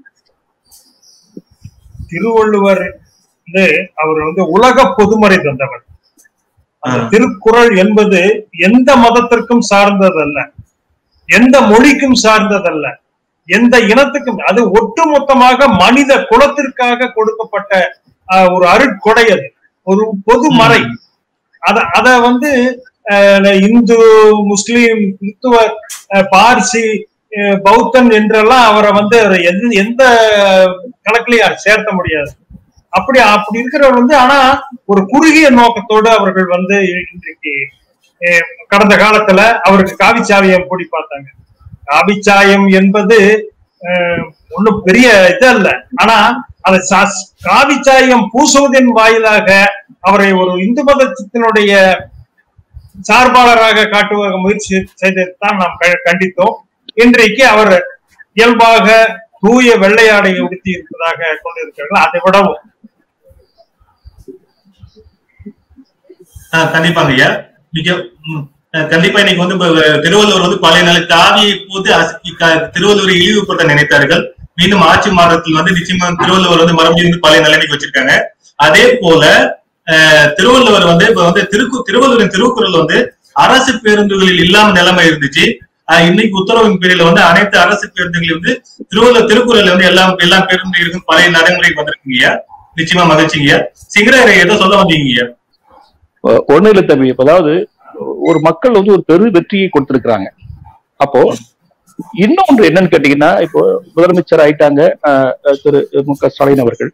திருவள்ளுவர் வந்து அவர் வந்து உலக பொதுமறை தந்தவர் அந்த ஆ. திருக்குறள் என்பது எந்த மதத்திற்கும் சார்ந்ததல்ல எந்த மொழிக்கும் சார்ந்ததல்ல எந்த இனத்துக்கும் அது ஒட்டுமொத்தமாக மனித குலத்திற்காக கொடுக்கப்பட்ட ஆஹ், ஒரு அருட்கொடை அது ஒரு பொது மறை அத அத வந்து ஆஹ், இந்து முஸ்லிம் கிறிஸ்துவ ஆஹ், பார்சி ஆஹ், பௌத்தன் என்றெல்லாம் அவரை வந்து அவரை எந்த எந்த கணக்குலயும் சேர்த்த முடியாது அப்படி அப்படி இருக்கிறவர் வந்து ஆனா ஒரு குறுகிய நோக்கத்தோடு அவர்கள் வந்து இன்றைக்கு அஹ், கடந்த காலத்துல அவருக்கு காவிச்சாவியம் கூடி பார்த்தாங்க காவிச்சாயம் என்பது அஹ், ஒண்ணும் பெரிய இது அல்ல ஆனா அதை சா- காவிச்சாயம் பூசுவதன் வாயிலாக அவரை ஒரு இந்து மதத்தினுடைய சார்பாளராக காட்டுவ முயற்சி செய்ததைத்தான் நாம் க- கண்டித்தோம் இன்றைக்கு அவர் இயல்பாக தூய வெள்ளையாடை உடுத்தி இருப்பதாக கொண்டிருக்கிறார்கள் அதை விடவும் ஆஹ் கண்டிப்பாங்க ஐயா மிக ம், அஹ் கண்டிப்பா இன்னைக்கு வந்து இப்ப திருவள்ளுவர் வந்து பழைய நாள் காவியை போது அசு- க- திருவள்ளுவரை இழிவுபடுத்த நினைத்தார்கள் மீண்டும் ஆட்சி மாற்றத்தில் வந்து நிச்சயமா திருவள்ளுவர் வந்து மறுபடியும் வந்து பழைய நிலைமைக்கு வச்சிருக்காங்க அதே போல அஹ், திருவள்ளுவர் வந்து இப்ப வந்து திருக்கு திருவள்ளுவரின் திருக்குறள் வந்து அரசு பேருந்துகளில் இல்லாம நிலைமை இருந்துச்சு ஆஹ் இன்னைக்கு உத்தரவின் பேரில் வந்து அனைத்து அரசு பேருந்துகளில் வந்து திருவள்ளுவர் திருக்குறள் வந்து எல்லா எல்லா பேருந்து இருக்கும் பழைய நடைமுறைக்கு வந்திருக்குங்கய்யா நிச்சயமா மகிழ்ச்சிங்கய்யா சிங்கரரை ஏதோ சொல்ல வந்தீங்கய்யா ஒ- ஒண்ணும் இல்ல தம்பி இப்ப அதாவது ஒரு மக்கள் வந்து ஒரு பெரு வெற்றியை கொடுத்திருக்கிறாங்க அப்போ இன்னொன்று என்னன்னு கேட்டீங்கன்னா இப்போ முதலமைச்சர் ஆயிட்டாங்க அஹ், அஹ், திரு மு க ஸ்டாலின் அவர்கள்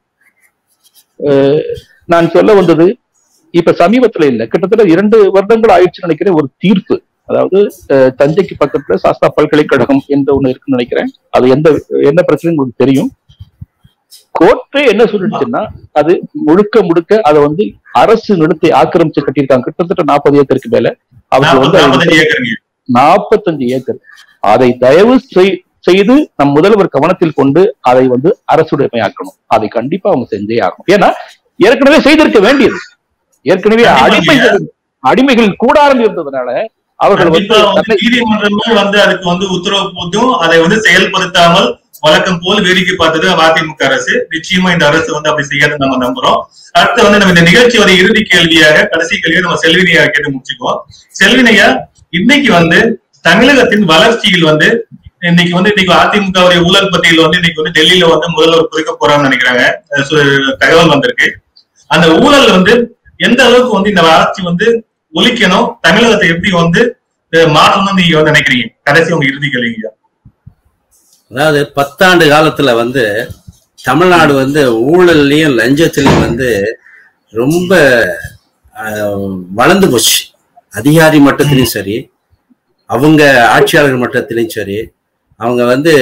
அஹ், நான் சொல்ல வந்தது இப்ப சமீபத்துல இல்ல கிட்டத்தட்ட இரண்டு வருடங்கள் ஆயிடுச்சுன்னு நினைக்கிறேன் ஒரு தீர்ப்பு அதாவது அஹ், தஞ்சைக்கு பக்கத்துல சாஸ்தா பல்கலைக்கழகம் என்ற ஒண்ணு இருக்குன்னு நினைக்கிறேன் அது எந்த என்ன பிரச்சனைன்னு உங்களுக்கு தெரியும் கோர்ட்டே என்ன சொல்லிடுச்சுன்னா அது முழுக்க முழுக்க அதை வந்து அரசு நிலத்தை ஆக்கிரமிச்சு கட்டியிருக்காங்க கிட்டத்தட்ட நாற்பது ஏக்கருக்கு மேல அவங்க வந்து நாற்பது- அதை நாற்பத்தஞ்சு ஏக்கருங்க நாற்பத்தஞ்சு ஏக்கர் அதை தயவு செய்- செய்து நம் முதல்வர் கவனத்தில் கொண்டு அதை வந்து அரசுடைமையாக்கணும் அதை கண்டிப்பா அவங்க செஞ்சே ஆகணும் ஏன்னா ஏற்கனவே செய்திருக்க வேண்டியது ஏற்கனவே கண்டிப்பா அடிமைகள் அடிமைகள் கூடாரம் இருந்ததுனால அவர்கள் வந்து கண்டிப்பா வந்து தன்னை- நீதிமன்றமே வந்து அதுக்கு வந்து உத்தரவு போட்டும் அதை வந்து செயல்படுத்தாமல் வழக்கம் போல் வேடிக்கை பார்த்தது அதிமுக அரசு நிச்சயமா இந்த அரசு வந்து அப்படி செய்யாது நம்ம நம்புறோம் அடுத்து வந்து நம்ம இந்த நிகழ்ச்சியோட இறுதி கேள்வியாக கடைசி கேள்வியை நம்ம செல்வினையா கேட்டு முடிச்சுக்குவோம் செல்வினையா இன்னைக்கு வந்து தமிழகத்தின் வளர்ச்சியில் வந்து இன்னைக்கு வந்து இன்னைக்கு அதிமுகவுடைய ஊழல் பட்டியல் வந்து இன்னைக்கு வந்து டெல்லியில வந்து முதல்வர் குறைக்க போறான்னு நினைக்கிறாங்க அஹ் சு- தகவல் வந்திருக்கு அந்த ஊழல் வந்து எந்த அளவுக்கு வந்து இந்த ஆட்சி வந்து ஒழிக்கணும் தமிழகத்தை எப்படி வந்து அஹ், மாற்றணும்னு நீங்க வந்து நினைக்கிறீங்க கடைசி உங்க இறுதி கேள்விங்க அதாவது பத்தாண்டு காலத்துல வந்து தமிழ்நாடு வந்து ஊழல்லையும் லஞ்சத்திலையும் வந்து ரொம்ப ஆஹ், வளர்ந்து போச்சு அதிகாரி மட்டத்திலையும் சரி அவங்க ஆட்சியாளர் மட்டத்திலையும் சரி அவங்க வந்து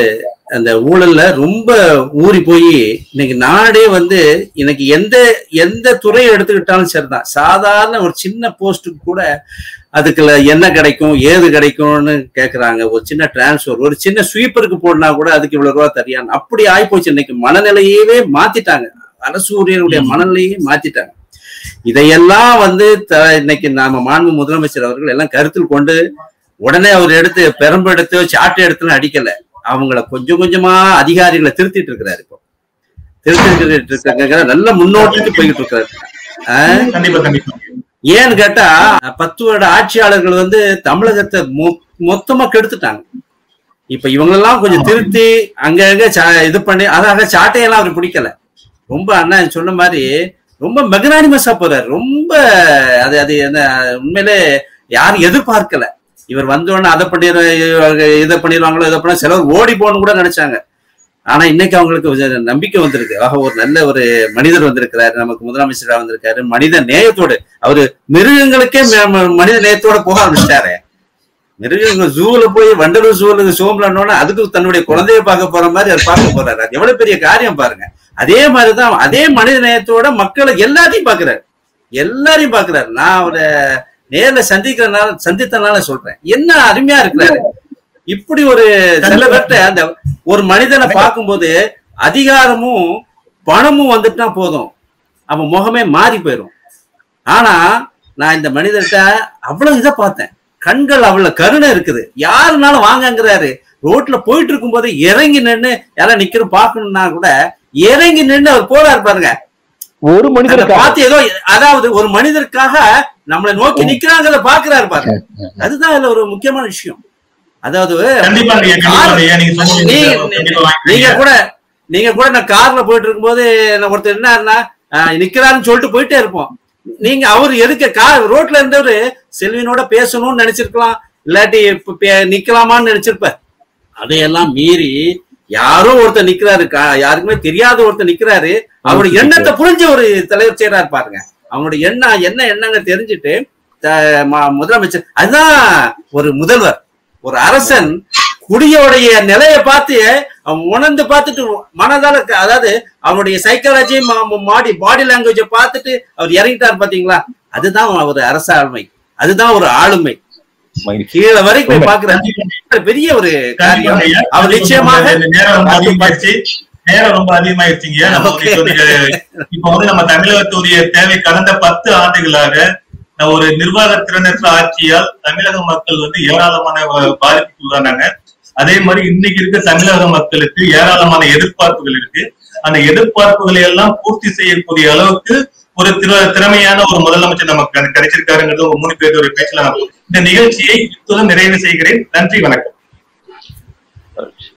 அந்த ஊழல்ல ரொம்ப ஊறி போய் இன்னைக்கு நாடே வந்து இன்னைக்கு எந்த எந்த துறையை எடுத்துக்கிட்டாலும் சரிதான் சாதாரண ஒரு சின்ன போஸ்ட்டுக்கு கூட அதுக்குள்ள என்ன கிடைக்கும் ஏது கிடைக்கும்னு கேக்குறாங்க ஒரு சின்ன டிரான்ஸ்ஃபர் ஒரு சின்ன ஸ்வீப்பருக்கு போடனா கூட அதுக்கு இவ்வளவு ரூபா தரியான் அப்படி ஆயிப்போச்சு இன்னைக்கு மனநிலையவே மாத்திட்டாங்க அரசு ஊழியர்களுடைய மனநிலையே மாத்திட்டாங்க இதையெல்லாம் வந்து த- இன்னைக்கு நாம மாண்பு முதலமைச்சர் அவர்கள் எல்லாம் கருத்தில் கொண்டு உடனே அவர் எடுத்து பெரம்பு எடுத்து சாட்டை எடுத்துலாம் அடிக்கல அவங்கள கொஞ்சம் கொஞ்சமா அதிகாரிகளை திருத்திட்டு இருக்கிறாரு இப்போ திருத்திட்டு இருக்காங்க நல்ல முன்னோட்டுக்கு போய்கிட்டு இருக்காரு ஆஹ் கண்டிப்பா கண்டிப்பா ஏன்னு கேட்டா பத்து வருட ஆட்சியாளர்கள் வந்து தமிழகத்தை மொ- மொத்தமா கெடுத்துட்டாங்க இப்ப இவங்களெல்லாம் கொஞ்சம் திருத்தி அங்கங்க சா- இது பண்ணி அதாக சாட்டையெல்லாம் அவர் பிடிக்கல ரொம்ப அண்ணா சொன்ன மாதிரி ரொம்ப மெகனானிமஸா போறாரு ரொம்ப அது அது என்ன உண்மையிலே யாரும் எதிர்பார்க்கல இவர் வந்தோடனே அதை பண்ணிடுற இதை பண்ணிடுவாங்களோ இதை பண்ண சிலர் ஓடி போகணும்னு கூட நினைச்சாங்க ஆனா இன்னைக்கு அவங்களுக்கு கொஞ்சம் நம்பிக்கை வந்திருக்கு ஆக ஒரு நல்ல ஒரு மனிதர் வந்திருக்கிறாரு நமக்கு முதலமைச்சரா வந்திருக்காரு மனித நேயத்தோடு அவரு மிருகங்களுக்கே ம- ம- மனித நேயத்தோட போக ஆரம்பிச்சிட்டாரு மிருகங்கள் ஜூல போய் வண்டலூர் ஜூல சோம்பலன்னோட அதுக்கு தன்னுடைய குழந்தைய பார்க்க போற மாதிரி அவர் பார்க்க போறாரு அது எவ்வளவு பெரிய காரியம் பாருங்க அதே மாதிரிதான் அதே மனித நேயத்தோட மக்களை எல்லாத்தையும் பாக்குறாரு எல்லாரையும் பாக்குறாரு நான் அவரை நேர்ல சந்திக்கிறனால சந்தித்தனால சொல்றேன் என்ன அருமையா இருக்கிறாரு இப்படி ஒரு சில பேர்ட்ட அந்த ஒரு மனிதனை பார்க்கும்போது அதிகாரமும் பணமும் வந்துட்டா போதும் அவன் முகமே மாறி போயிடும் ஆனா நான் இந்த மனிதர்கிட்ட அவ்வளவு இதை பார்த்தேன் கண்கள் அவ்வளவு கருணை இருக்குது யாருனாலும் வாங்கங்கிறாரு ரோட்ல போயிட்டு இருக்கும்போது இறங்கி நின்னு யாராவது நிக்கிறோம் பார்க்கணும்னா கூட இறங்கி நின்னு அவர் போறாரு பாருங்க ஒரு அதை மனிதனுக்காக பார்த்து ஏதோ அதாவது ஒரு மனிதருக்காக நம்மளை நோக்கி நிக்கிறாங்கிறத பாக்குறாரு பாருங்க அதுதான் இதுல ஒரு முக்கியமான விஷயம் அதாவது கண்டிப்பா ஐயா, கண்டிப்பா ஐயா, நீங்க சொன்னது நீங்க- கண்டிப்பா வாங்கிக்கிறேன் நீங்க ஐயா. கூட நீங்க கூட நான் கார்ல போயிட்டு இருக்கும்போது நான் ஒருத்தர் என்னன்னா நிக்கிறாருன்னு சொல்லிட்டு போயிட்டே இருப்போம் நீங்க அவர் எதுக்கு கார் ரோட்ல இருந்தவரு செல்வினோட பேசணும்னு நினைச்சிருக்கலாம் இல்லாட்டி இப்ப பே- நிக்கலாமான்னு நினைச்சிருப்பார் அதையெல்லாம் மீறி யாரோ ஒருத்தர் நிக்கிறாரு கா- யாருக்குமே தெரியாத ஒருத்தர் நிக்கிறாரு அவருடைய எண்ணத்தை புரிஞ்ச ஒரு தலைவர் செய்யறாரு பாருங்க அவங்களுடைய எண்ணம் என்ன எண்ணங்க தெரிஞ்சுட்டு த- ம- முதலமைச்சர் அதுதான் ஒரு முதல்வர் ஒரு அரசன் குடியோடைய நிலையை பார்த்து அவன் உணர்ந்து பார்த்துட்டு மனதால க- அதாவது அவனுடைய சைக்காலஜி மாடி பாடி லாங்குவேஜ பார்த்துட்டு அவர் இறங்கிட்டார் பாத்தீங்களா அதுதான் ஒரு அரசாண்மை அதுதான் ஒரு ஆளுமை மகிழ்ச்சி. கீழே வரைக்கும் போய் கண்டிப்பா பாக்குறாரு பெரிய ஒரு கண்டிப்பா காரியம் ஐயா. அவர் நிச்சயமாக இந்த நேரம் ரொம்ப அதிகமாயிருச்சு நேரம் ரொம்ப அதிகமாயிருச்சுங்க நம்ம வந்து இப்ப நீங்க- இப்ப வந்து நம்ம தமிழகத்துடைய தேவை கடந்த பத்து ஆண்டுகளாக நான் ஒரு நிர்வாக திறனற்ற ஆட்சியால் தமிழக மக்கள் வந்து ஏராளமான வ- பாதிப்புக்கு உள்ளானாங்க அதே மாதிரி இன்னைக்கு இருக்க தமிழக மக்களுக்கு ஏராளமான எதிர்பார்ப்புகள் இருக்கு அந்த எதிர்பார்ப்புகளை எல்லாம் பூர்த்தி செய்யக்கூடிய அளவுக்கு ஒரு திற- திறமையான ஒரு முதலமைச்சர் நமக்கு கிடை- கிடைச்சிருக்காருங்கிறது ஒரு மூணு பேருடைய பேச்சுல நான் இந்த நிகழ்ச்சியை இத்துடன் நிறைவு செய்கிறேன் நன்றி வணக்கம்